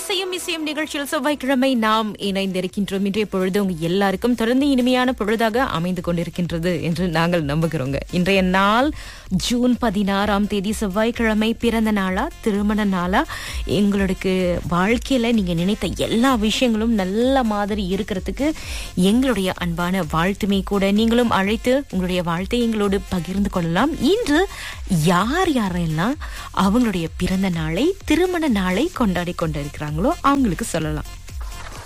இசையும் இசையும் நிகழ்ச்சியில் செவ்வாய்க்கிழமை நாம் இணைந்திருக்கின்றோம் இன்றைய பொழுது உங்க எல்லாருக்கும் தொடர்ந்து இனிமையான பொழுதாக அமைந்து கொண்டிருக்கின்றது என்று நாங்கள் நம்புகிறோங்க இன்றைய நாள் ஜூன் பதினாறாம் தேதி செவ்வாய்க்கிழமை பிறந்த நாளா திருமண நாளா எங்களுக்கு வாழ்க்கையில நீங்க நினைத்த எல்லா விஷயங்களும் நல்ல மாதிரி இருக்கிறதுக்கு எங்களுடைய அன்பான வாழ்த்துமே கூட நீங்களும் அழைத்து உங்களுடைய வாழ்த்தை எங்களோடு பகிர்ந்து கொள்ளலாம் இன்று யார் யாரெல்லாம் அவங்களுடைய பிறந்த நாளை திருமண நாளை கொண்டாடி கொண்டிருக்கிறாங்களோ அவங்களுக்கு சொல்லலாம்